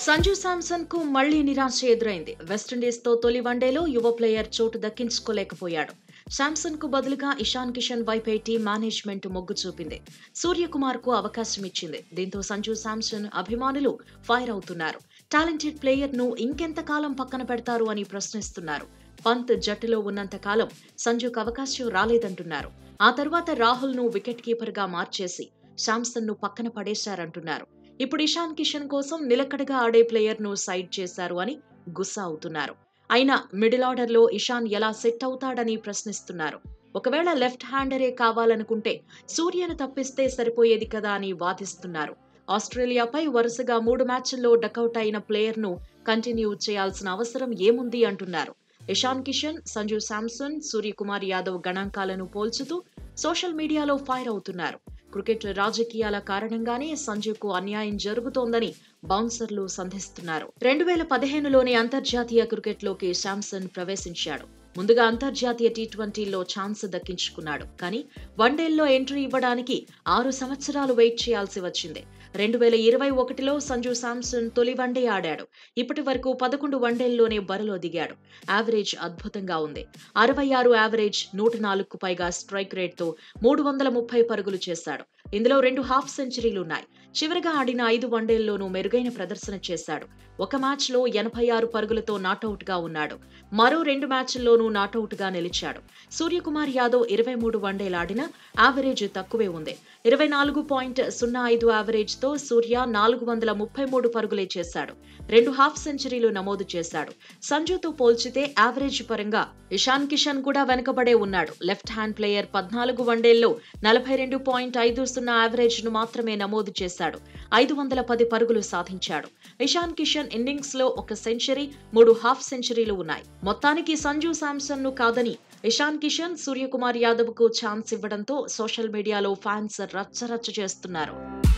సంజు శాంసన్ కు మళ్లీ నిరాశ ఎదురైంది వెస్టిండీస్ తో తొలి వన్డేలో యువ ప్లేయర్ చోటు దక్కించుకోలేకపోయాడు శాంసన్ కు బదులుగా ఇషాన్ కిషన్ వైపేటి మేనేజ్మెంట్ మొగ్గు చూపింది సూర్యకుమార్ కు అవకాశం ఇచ్చింది దీంతో సంజు శాంసన్ అభిమానులు ఫైర్ అవుతున్నారు టాలెంటెడ్ ప్లేయర్ ను ఇంకెంత కాలం పక్కన పెడతారు అని ప్రశ్నిస్తున్నారు పంత్ జట్టులో ఉన్నంత కాలం సంజుకు అవకాశం రాలేదంటున్నారు ఆ తర్వాత రాహుల్ ను వికెట్ కీపర్ గా మార్చేసి శాంసన్ ను పక్కన పడేశారంటున్నారు ఇప్పుడు ఇషాన్ కిషన్ కోసం నిలకడగా ఆడే ప్లేయర్ ను సైడ్ చేశారు అని గుస్సా అవుతున్నారు అయినా మిడిల్ ఆర్డర్ లో ఇషాన్ ఎలా సెట్ అవుతాడని ప్రశ్నిస్తున్నారు ఒకవేళ లెఫ్ట్ హ్యాండరే కావాలనుకుంటే సూర్యను తప్పిస్తే సరిపోయేది కదా అని వాదిస్తున్నారు ఆస్ట్రేలియాపై వరుసగా మూడు మ్యాచ్ల్లో డకౌట్ అయిన ప్లేయర్ ను కంటిన్యూ చేయాల్సిన అవసరం ఏముంది అంటున్నారు ఇషాన్ కిషన్ సంజు శాంసన్ సూర్యకుమార్ యాదవ్ గణాంకాలను పోల్చుతూ సోషల్ మీడియాలో ఫైర్ అవుతున్నారు క్రికెట్ రాజకీయాల కారణంగానే సంజుకు అన్యాయం జరుగుతోందని బౌన్సర్లు సంధిస్తున్నారు రెండు వేల పదిహేనులోనే అంతర్జాతీయ క్రికెట్లోకి శాంసన్ ప్రవేశించాడు ముందుగా అంతర్జాతీయ టీ ట్వంటీలో ఛాన్స్ దక్కించుకున్నాడు కానీ వన్డేల్లో ఎంట్రీ ఇవ్వడానికి ఆరు సంవత్సరాలు వెయిట్ చేయాల్సి వచ్చింది రెండు వేల ఇరవై ఒకటిలో సంజు శాంసన్ తొలి వన్డే ఆడాడు ఇప్పటి వరకు పదకొండు వన్డేల్లోనే బరిలో దిగాడు యావరేజ్ అద్భుతంగా ఉంది అరవై ఆరు యావరేజ్ నూట నాలుగుకు పైగా స్ట్రైక్ రేట్తో మూడు వందల ముప్పై పరుగులు చేశాడు ఇందులో రెండు హాఫ్ సెంచరీలున్నాయి చివరిగా ఆడిన ఐదు వన్డేల్లోనూ మెరుగైన ప్రదర్శన చేశాడు ఒక మ్యాచ్లో ఎనభై ఆరు పరుగులతో నాటౌట్ గా ఉన్నాడు మరో రెండు మ్యాచ్ల్లోనూ నాటౌట్ గా నిలిచాడు సూర్యకుమార్ యాదవ్ ఇరవై మూడు వన్డేలాడిన యావరేజ్ తక్కువే ఉంది ఇరవై నాలుగు పాయింట్ సున్నా ఐదు యావరేజ్ తో సూర్య నాలుగు వందల ముప్పై మూడు పరుగులే చేశాడు రెండు హాఫ్ సెంచరీలు నమోదు చేశాడు సంజుతో పోల్చితే యావరేజ్ పరంగా ఇషాన్ కిషన్ కూడా వెనుకబడే ఉన్నాడు లెఫ్ట్ హ్యాండ్ ప్లేయర్ పద్నాలుగు వన్డేల్లో నలభై రెండు పాయింట్ ఐదు సున్నా యావరేజ్ ను మాత్రమే నమోదు చేశాడు ఐదు వందల పది పరుగులు సాధించాడు ఇషాన్ కిషన్ ఇన్నింగ్స్ లో ఒక సెంచరీ మూడు హాఫ్ సెంచరీలు ఉన్నాయి మొత్తానికి సంజు శాంసన్ ను కాదని ఇషాన్ కిషన్ సూర్యకుమార్ యాదవ్ కు ఛాన్స్ ఇవ్వడంతో సోషల్ మీడియాలో ఫ్యాన్స్ రచ్చరచ్చ చేస్తున్నారు